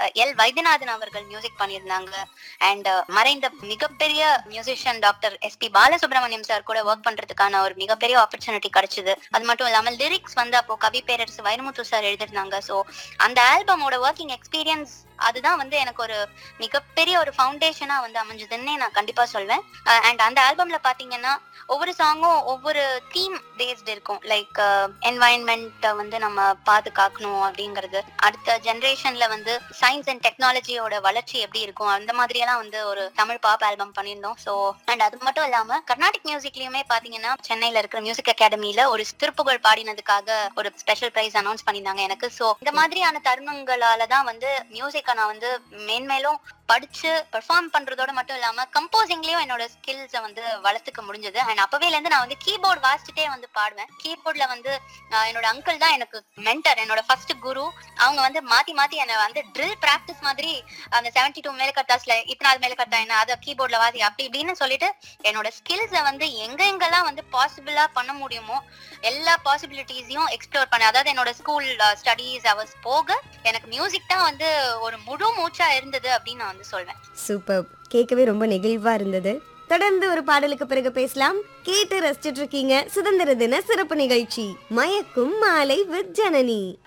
L Vaidyanathan அவர்கள் music பண்ணியிருந்தாங்க and மறைந்த மிகப்பெரிய musician doctor S P Balasubramaniam sir கூட ஒர்க் பண்றதுக்கான ஒரு மிகப்பெரிய ஆப்பர்ச்சுனிட்டி கிடைச்சது அது மட்டும் இல்லாம லிரிக்ஸ் வந்து அப்போ கவி பேரரசு வைரமுத்து சார் எழுதிருந்தாங்க ஸோ அந்த ஆல்பமோட ஒர்க்கிங் எக்ஸ்பீரியன்ஸ் அதுதான் வந்து எனக்கு ஒரு மிகப்பெரிய ஒரு ஃபவுண்டேஷனா வந்து அமைஞ்சதுன்னே நான் கண்டிப்பா சொல்வேன் அண்ட் அந்த ஆல்பம்ல பாத்தீங்கன்னா ஒவ்வொரு சாங்கும் ஒவ்வொரு தீம் பேஸ்ட் இருக்கும் லைக் என்வாயன்மெண்ட் வந்து நம்ம பாதுகாக்கணும் அப்படிங்கிறது அடுத்த ஜெனரேஷன்ல வந்து சயின்ஸ் அண்ட் டெக்னாலஜியோட வளர்ச்சி எப்படி இருக்கும் அந்த மாதிரி எல்லாம் வந்து ஒரு தமிழ் பாப் ஆல்பம் பண்ணியிருந்தோம் ஸோ அண்ட் அது மட்டும் இல்லாம கர்நாடிக் மியூசிக்லயுமே பாத்தீங்கன்னா சென்னையில இருக்கிற மியூசிக் அகாடமில ஒரு திருப்புகழ் பாடினதுக்காக ஒரு ஸ்பெஷல் பிரைஸ் அனௌன்ஸ் பண்ணியிருந்தாங்க எனக்கு ஸோ இந்த மாதிரியான தருணங்களால தான் வந்து மியூசிக்கை நான் வந்து மேன்மேலும் படிச்சு பெர்ஃபார்ம் பண்றதோட மட்டும் இல்லாம கம்போசிங்லயும் என்னோட ஸ்கில்ஸை வந்து வளர்த்துக்க முடிஞ்சது அண்ட் அப்பவே இருந்து நான் வந்து கீபோர்ட் வாசிச்சுட்டே வந்து பாடுவேன் கீபோர்ட்ல வந்து ஆஹ், என்னோட அங்கிள் தான் எனக்கு மென்டர் என்னோட ஃபர்ஸ்ட் குரு அவங்க வந்து மாத்தி மாத்தி என்னை வந்து ட்ரில் பிராக்டிஸ் மாதிரி அந்த செவன்டி டூ மேல கட்டாஸ்ல இத்தனாவது மேல கட்டா என்ன அதை கீபோர்ட்ல வாசி அப்படி இப்படின்னு சொல்லிட்டு என்னோட ஸ்கில்ஸை வந்து எங்க எங்கெல்லாம் வந்து பாசிபிளா பண்ண முடியுமோ எல்லா பாசிபிலிட்டிஸையும் எக்ஸ்ப்ளோர் பண்ண அதாவது என்னோட ஸ்கூல் ஸ்டடீஸ் அவர்ஸ் போக எனக்கு மியூசிக் தான் வந்து ஒரு முழு மூச்சா இருந்தது அப்படின்னு நான் வந்து சொல்வேன் சூப்பர் கேட்கவே ரொம்ப நெகிழ்வா இருந்தது தொடர்ந்து ஒரு பாடலுக்கு பிறகு பேசலாம் கேட்டு ரசிச்சிட்டு இருக்கீங்க சுதந்திர தின சிறப்பு நிகழ்ச்சி மயக்கும் மாலை வித் ஜனனி